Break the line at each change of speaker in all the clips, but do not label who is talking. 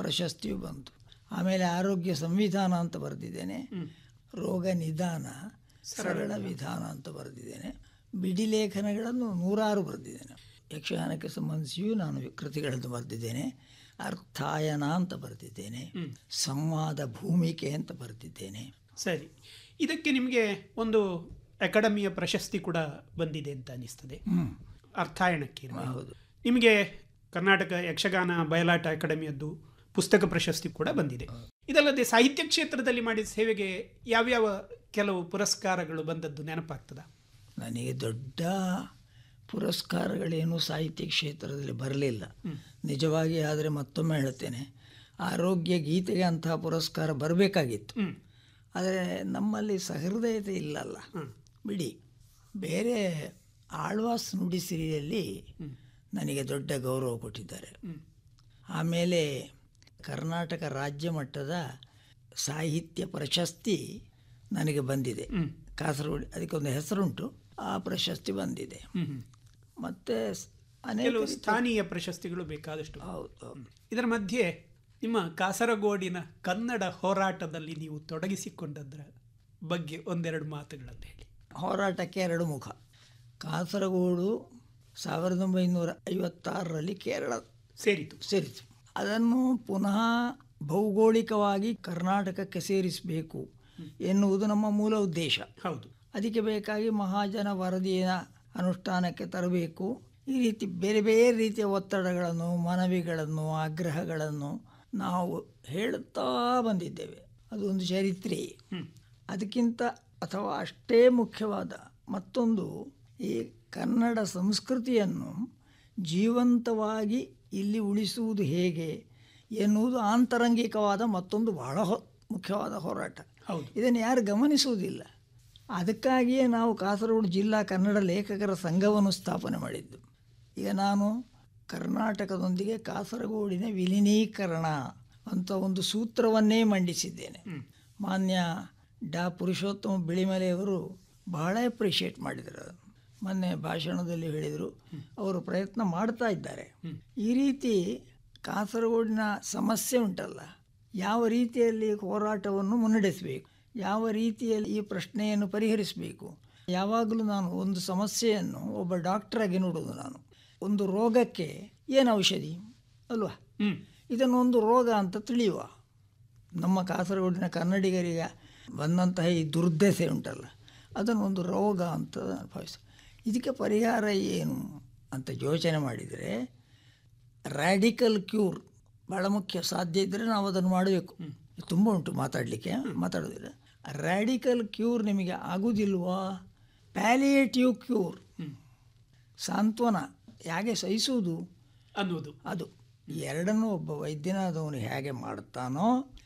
ಪ್ರಶಸ್ತಿಯು ಬಂತು ಆಮೇಲೆ ಆರೋಗ್ಯ ಸಂವಿಧಾನ ಅಂತ ಬರೆದಿದ್ದೇನೆ ರೋಗ ನಿಧಾನ ಸರಳ ವಿಧಾನ ಅಂತ ಬರೆದಿದ್ದೇನೆ ಬಿಡಿ ಲೇಖನಗಳನ್ನು ನೂರಾರು ಬರೆದಿದ್ದೇನೆ ಯಕ್ಷಗಾನಕ್ಕೆ ಸಂಬಂಧಿಸಿಯೂ ನಾನು ಕೃತಿಗಳನ್ನು ಬರೆದಿದ್ದೇನೆ ಅರ್ಥಾಯನ ಅಂತ ಬರೆದಿದ್ದೇನೆ ಸಂವಾದ ಭೂಮಿಕೆ ಅಂತ ಬರೆದಿದ್ದೇನೆ
ಸರಿ ಇದಕ್ಕೆ ನಿಮಗೆ ಒಂದು ಅಕಾಡೆಮಿಯ ಪ್ರಶಸ್ತಿ ಕೂಡ ಬಂದಿದೆ ಅಂತ ಅನಿಸ್ತದೆ
ಹ್ಮ್.
ಅರ್ಥಾಯಣಕ್ಕೆ ಇರ್ಬೋದು.
ಹೌದು
ನಿಮಗೆ ಕರ್ನಾಟಕ ಯಕ್ಷಗಾನ ಬಯಲಾಟ ಅಕಾಡೆಮಿಯದ್ದು ಪುಸ್ತಕ ಪ್ರಶಸ್ತಿ ಕೂಡ ಬಂದಿದೆ ಇದಲ್ಲದೆ ಸಾಹಿತ್ಯ ಕ್ಷೇತ್ರದಲ್ಲಿ ಮಾಡಿದ ಸೇವೆಗೆ ಯಾವ್ಯಾವ ಕೆಲವು ಪುರಸ್ಕಾರಗಳು ಬಂದದ್ದು ನೆನಪಾಗ್ತದ
ನನಗೆ ದೊಡ್ಡ ಪುರಸ್ಕಾರಗಳೇನು ಸಾಹಿತ್ಯ ಕ್ಷೇತ್ರದಲ್ಲಿ ಬರಲಿಲ್ಲ ನಿಜವಾಗಿ ಆದರೆ ಮತ್ತೊಮ್ಮೆ ಹೇಳ್ತೇನೆ ಆರೋಗ್ಯ ಗೀತೆಗೆ ಅಂತಹ ಪುರಸ್ಕಾರ ಬರಬೇಕಾಗಿತ್ತು
ಹ್ಮ್
ಆದರೆ ನಮ್ಮಲ್ಲಿ ಸಹೃದಯತೆ ಇಲ್ಲಲ್ಲ ಬಿಡಿ ಬೇರೆ ಆಳ್ವಾಸ್ ನುಡಿಸಿರಿಯಲ್ಲಿ ನನಗೆ ದೊಡ್ಡ ಗೌರವ ಕೊಟ್ಟಿದ್ದಾರೆ ಆಮೇಲೆ ಕರ್ನಾಟಕ ರಾಜ್ಯ ಮಟ್ಟದ ಸಾಹಿತ್ಯ ಪ್ರಶಸ್ತಿ ನನಗೆ ಬಂದಿದೆ ಕಾಸರಗೋಡು ಅದಕ್ಕೊಂದು ಹೆಸರುಂಟು ಆ ಪ್ರಶಸ್ತಿ ಬಂದಿದೆ
ಹ್ಮ್ ಹ್ಮ್.
ಮತ್ತೆ ಸ್- ಅನೇಕ
ಕೆಲವು
ರೀತಿಯ-
ಸ್ಥಾನೀಯ ಪ್ರಶಸ್ತಿಗಳು ಬೇಕಾದಷ್ಟು
ಹೌದು ಹೌದು.
ಇದರ ಮಧ್ಯೆ ನಿಮ್ಮ ಕಾಸರಗೋಡಿನ ಕನ್ನಡ ಹೋರಾಟದಲ್ಲಿ ನೀವು ತೊಡಗಿಸಿಕೊಂಡದ್ರ ಬಗ್ಗೆ ಒಂದೆರಡು ಮಾತುಗಳನ್ನು ಹೇಳಿ
ಹೋರಾಟಕ್ಕೆ ಎರಡು ಮುಖ ಕಾಸರಗೋಡು ಸಾವಿರದ ಒಂಬೈನೂರ ಐವತ್ತಾರರಲ್ಲಿ ಕೇರಳ
ಸೇರಿತು
ಸೇರಿತು ಅದನ್ನು ಪುನಃ ಭೌಗೋಳಿಕವಾಗಿ ಕರ್ನಾಟಕಕ್ಕೆ ಸೇರಿಸಬೇಕು ಎನ್ನುವುದು ನಮ್ಮ ಮೂಲ ಉದ್ದೇಶ
ಹೌದು
ಅದಕ್ಕೆ ಬೇಕಾಗಿ ಮಹಾಜನ ವರದಿಯ ಅನುಷ್ಠಾನಕ್ಕೆ ತರಬೇಕು ಈ ರೀತಿ ಬೇರೆ ಬೇರೆ ರೀತಿಯ ಒತ್ತಡಗಳನ್ನು ಮನವಿಗಳನ್ನು ಆಗ್ರಹಗಳನ್ನು ನಾವು ಹೇಳುತ್ತಾ ಬಂದಿದ್ದೇವೆ ಅದೊಂದು ಚರಿತ್ರೆ ಅದಕ್ಕಿಂತ ಅಥವಾ ಅಷ್ಟೇ ಮುಖ್ಯವಾದ ಮತ್ತೊಂದು ಈ ಕನ್ನಡ ಸಂಸ್ಕೃತಿಯನ್ನು ಜೀವಂತವಾಗಿ ಇಲ್ಲಿ ಉಳಿಸುವುದು ಹೇಗೆ ಎನ್ನುವುದು ಆಂತರಂಗಿಕವಾದ ಮತ್ತೊಂದು ಬಹಳ ಹೊ- ಮುಖ್ಯವಾದ ಹೋರಾಟ
ಹೌದು
ಇದನ್ನು ಯಾರು ಗಮನಿಸುವುದಿಲ್ಲ ಅದಕ್ಕಾಗಿಯೇ ನಾವು ಕಾಸರಗೋಡು ಜಿಲ್ಲಾ ಕನ್ನಡ ಲೇಖಕರ ಸಂಘವನ್ನು ಸ್ಥಾಪನೆ ಮಾಡಿದ್ದು ಈಗ ನಾನು ಕರ್ನಾಟಕದೊಂದಿಗೆ ಕಾಸರಗೋಡಿನ ವಿಲೀನೀಕರಣ ಅಂತ ಒಂದು ಸೂತ್ರವನ್ನೇ ಮಂಡಿಸಿದ್ದೇನೆ ಮಾನ್ಯ ಡಾ ಪುರುಷೋತ್ತಮ ಬಿಳಿಮಲೆಯವರು ಬಹಳ ಅಪ್ರಿಷಿಯೇಟ್ ಮಾಡಿದರು ಅದನ್ನು ಮೊನ್ನೆ ಭಾಷಣದಲ್ಲಿ ಹೇಳಿದರು ಅವರು ಪ್ರಯತ್ನ ಮಾಡ್ತಾ ಇದ್ದಾರೆ ಈ ರೀತಿ ಕಾಸರಗೋಡಿನ ಸಮಸ್ಯೆ ಉಂಟಲ್ಲ ಯಾವ ರೀತಿಯಲ್ಲಿ ಹೋರಾಟವನ್ನು ಮುನ್ನಡೆಸಬೇಕು ಯಾವ ರೀತಿಯಲ್ಲಿ ಈ ಪ್ರಶ್ನೆಯನ್ನು ಪರಿಹರಿಸಬೇಕು ಯಾವಾಗಲೂ ನಾನು ಒಂದು ಸಮಸ್ಯೆಯನ್ನು ಒಬ್ಬ ಡಾಕ್ಟರಾಗಿ ನೋಡೋದು ನಾನು ಒಂದು ರೋಗಕ್ಕೆ ಏನು ಔಷಧಿ ಅಲ್ವಾ
ಹ್ಮ್
ಇದನ್ನು ಒಂದು ರೋಗ ಅಂತ ತಿಳಿಯುವ ನಮ್ಮ ಕಾಸರಗೋಡಿನ ಕನ್ನಡಿಗರಿಗೆ ಬಂದಂತಹ ಈ ದುರ್ದಶೆ ಉಂಟಲ್ಲ ಅದನ್ನು ಒಂದು ರೋಗ ಅಂತ ಭಾವಿಸ ಇದಕ್ಕೆ ಪರಿಹಾರ ಏನು ಅಂತ ಯೋಚನೆ ಮಾಡಿದರೆ ರ್ಯಾಡಿಕಲ್ ಕ್ಯೂರ್ ಭಾಳ ಮುಖ್ಯ ಸಾಧ್ಯ ಇದ್ದರೆ ನಾವು ಅದನ್ನು ಮಾಡಬೇಕು ತುಂಬ ಉಂಟು ಮಾತಾಡಲಿಕ್ಕೆ ಮಾತಾಡೋದಿಲ್ಲ ರ್ಯಾಡಿಕಲ್ ಕ್ಯೂರ್ ನಿಮಗೆ ಆಗುವುದಿಲ್ವಾ ಪ್ಯಾಲಿಯೇಟಿವ್ ಕ್ಯೂರ್ ಸಾಂತ್ವನ ಹೇಗೆ ಸಹಿಸುವುದು
ಅನ್ನೋದು
ಅದು ಎರಡನ್ನೂ ಒಬ್ಬ ವೈದ್ಯನಾದವನು ಹೇಗೆ ಮಾಡ್ತಾನೋ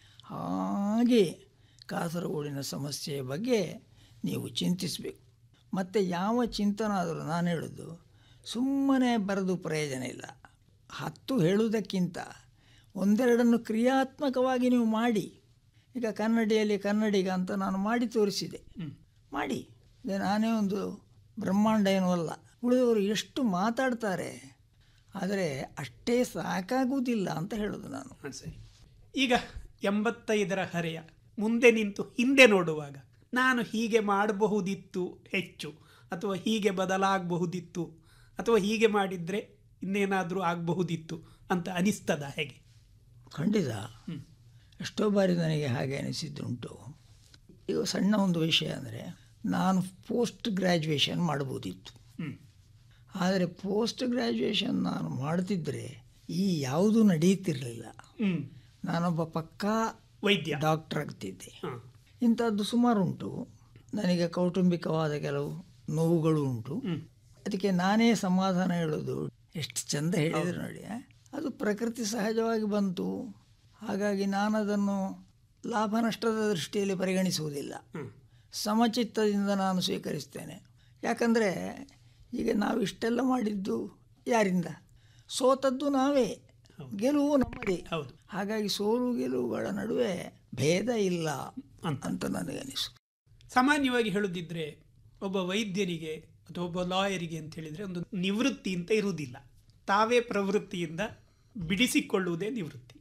ಹಾಗೆ ಕಾಸರಗೋಡಿನ ಸಮಸ್ಯೆಯ ಬಗ್ಗೆ ನೀವು ಚಿಂತಿಸಬೇಕು ಮತ್ತು ಯಾವ ಚಿಂತನಾದರೂ ನಾನು ಹೇಳೋದು ಸುಮ್ಮನೆ ಬರೆದು ಪ್ರಯೋಜನ ಇಲ್ಲ ಹತ್ತು ಹೇಳುವುದಕ್ಕಿಂತ ಒಂದೆರಡನ್ನು ಕ್ರಿಯಾತ್ಮಕವಾಗಿ ನೀವು ಮಾಡಿ ಈಗ ಕನ್ನಡಿಯಲ್ಲಿ ಕನ್ನಡಿಗ ಅಂತ ನಾನು ಮಾಡಿ ತೋರಿಸಿದೆ ಮಾಡಿ ಈಗ ನಾನೇ ಒಂದು ಬ್ರಹ್ಮಾಂಡ ಏನೂ ಅಲ್ಲ ಉಳಿದವರು ಎಷ್ಟು ಮಾತಾಡ್ತಾರೆ ಆದರೆ ಅಷ್ಟೇ ಸಾಕಾಗುವುದಿಲ್ಲ ಅಂತ ಹೇಳೋದು ನಾನು
ಹಾ, ಸರಿ ಈಗ ಎಂಬತ್ತೈದರ ಹರೆಯ ಮುಂದೆ ನಿಂತು ಹಿಂದೆ ನೋಡುವಾಗ ನಾನು ಹೀಗೆ ಮಾಡಬಹುದಿತ್ತು ಹೆಚ್ಚು ಅಥವಾ ಹೀಗೆ ಬದಲಾಗಬಹುದಿತ್ತು ಅಥವಾ ಹೀಗೆ ಮಾಡಿದರೆ ಇನ್ನೇನಾದರೂ ಆಗಬಹುದಿತ್ತು ಅಂತ ಅನಿಸ್ತದ ಹೇಗೆ
ಖಂಡಿತ ಎಷ್ಟೋ ಬಾರಿ ನನಗೆ ಹಾಗೆ ಅನಿಸಿದ್ದುಂಟು ಈಗ ಸಣ್ಣ ಒಂದು ವಿಷಯ ಅಂದರೆ ನಾನು ಪೋಸ್ಟ್ ಗ್ರ್ಯಾಜುಯೇಷನ್ ಮಾಡ್ಬೋದಿತ್ತು
ಹ್ಮ್.
ಆದರೆ ಪೋಸ್ಟ್ ಗ್ರ್ಯಾಜುಯೇಷನ್ ನಾನು ಮಾಡ್ತಿದ್ದರೆ ಈ ಯಾವುದೂ ನಡೆಯುತ್ತಿರಲಿಲ್ಲ
ಹ್ಮ್
ನಾನೊಬ್ಬ ಪಕ್ಕಾ
ವೈದ್ಯ
ಡಾಕ್ಟರ್ ಆಗ್ತಿದ್ದೆ
ಹಾಂ
ಇಂಥದ್ದು ಸುಮಾರು ಉಂಟು ನನಗೆ ಕೌಟುಂಬಿಕವಾದ ಕೆಲವು ನೋವುಗಳು ಉಂಟು ಅದಕ್ಕೆ ನಾನೇ ಸಮಾಧಾನ ಹೇಳೋದು ಎಷ್ಟು ಚಂದ ಹೇಳಿದ್ರು ನೋಡಿ ಆ? ಅದು ಪ್ರಕೃತಿ ಸಹಜವಾಗಿ ಬಂತು ಹಾಗಾಗಿ ನಾನು ಅದನ್ನು ಲಾಭ ನಷ್ಟದ ದೃಷ್ಟಿಯಲ್ಲಿ ಪರಿಗಣಿಸುವುದಿಲ್ಲ ಸಮಚಿತ್ತದಿಂದ ನಾನು ಸ್ವೀಕರಿಸ್ತೇನೆ ಯಾಕಂದರೆ ಈಗ ನಾವು ಇಷ್ಟೆಲ್ಲ ಮಾಡಿದ್ದು ಯಾರಿಂದ ಸೋತದ್ದು ನಾವೇ ಗೆಲುವು ನಮ್ಮದೇ
ಹೌದು
ಹಾಗಾಗಿ ಸೋಲು ಗೆಲುವುಗಳ ನಡುವೆ ಭೇದ ಇಲ್ಲ ಅಂತ ನನಗೆ ಅನಿಸು
ಸಾಮಾನ್ಯವಾಗಿ ಹೇಳುದಿದ್ರೆ ಒಬ್ಬ ವೈದ್ಯನಿಗೆ ಅಥವಾ ಒಬ್ಬ ಲಾಯರಿಗೆ ಅಂತ ಹೇಳಿದರೆ ಒಂದು ನಿವೃತ್ತಿ ಅಂತ ಇರುವುದಿಲ್ಲ ತಾವೇ ಪ್ರವೃತ್ತಿಯಿಂದ ಬಿಡಿಸಿಕೊಳ್ಳುವುದೇ ನಿವೃತ್ತಿ